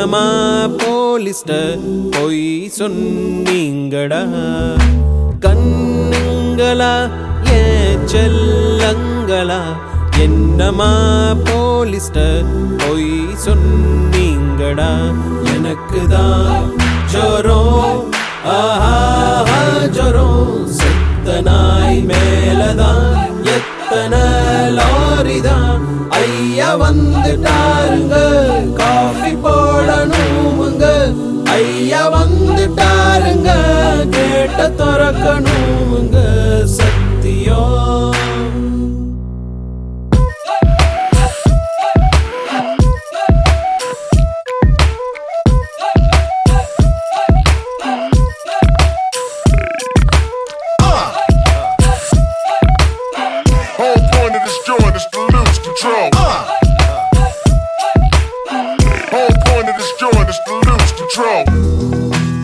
என்னமா போலிஸ்ட பொய் சொன்னீங்கடா கண்ணுங்களா ஏ செல்லங்களா என்னமா போலிஸ்ட பொய் சொன்னீங்கடா எனக்கு தான் ஜோரம் ஆஹா ஜோரம் செத்த நாய் மேலதான் எத்தனை லாரிதான் ஐயா வந்துட்டாருங்க காஃபி போடணுமுங்க ஐயா வந்துட்டாருங்க கேட்ட திறக்கணுமுங்க சத்தியம் Whole point of this joint is to lose control. Whole point of this joint is to lose control.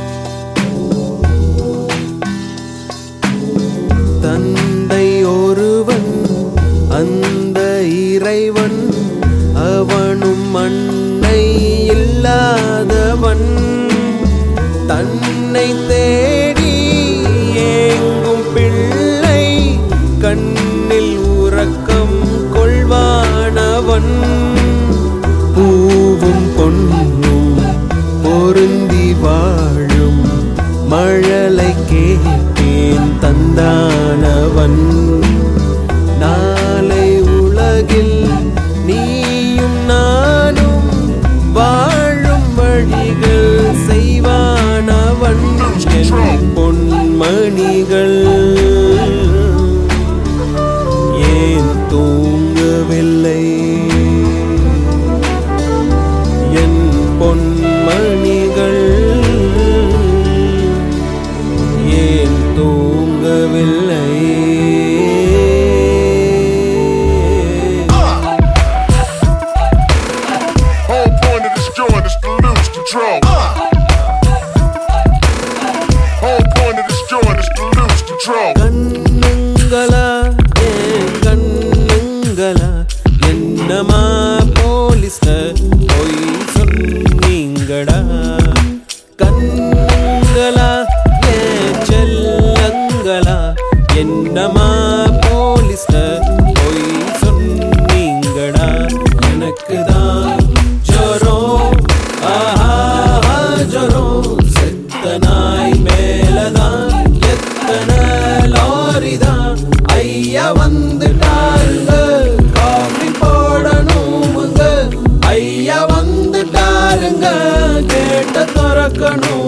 தந்தை ஒருவன் அந்த இறைவன் அவனும் மண்ணை இல்லாதவன் தன்னை தேடி ஏங்கும் பிள்ளை கண்ணில் உறக்கம் கொள்வானவன் பூவும் பொன்னும் பொருந்தி வாழும் மழலை கேட்டேன் தந்தானவன் நாளை உலகில் நீயும் நானும் வாழும் வழிகள் செய்வானவன் என் பொன்மணிகள் ஏன் தூங்கவில்லை என் பொன்மணிகள் ஏன் தூங்கவில்லை Whole point of this joint is to lose control. Whole point of this joint is to lose control. கண்ணுங்களா ஏன் கண்ணுங்களா என்னமா போலீஸ்ட பொய் சொன்னீங்கடா கண்ணுங்களா ஏன் செல்லங்களா என்னமா போலீஸ்ட பொய் சொன்னீங்கடா எனக்கு தான் ஜோரம் ஆஹா ஜோரம் செத்த நாய் மேலதான் எத்தனை லாரிதான் ஐயா வந்துட்டாருங்க காஃபி போடணுமுங்க ஐயா வந்துட்டாருங்க கேட்ட திறக்கணும்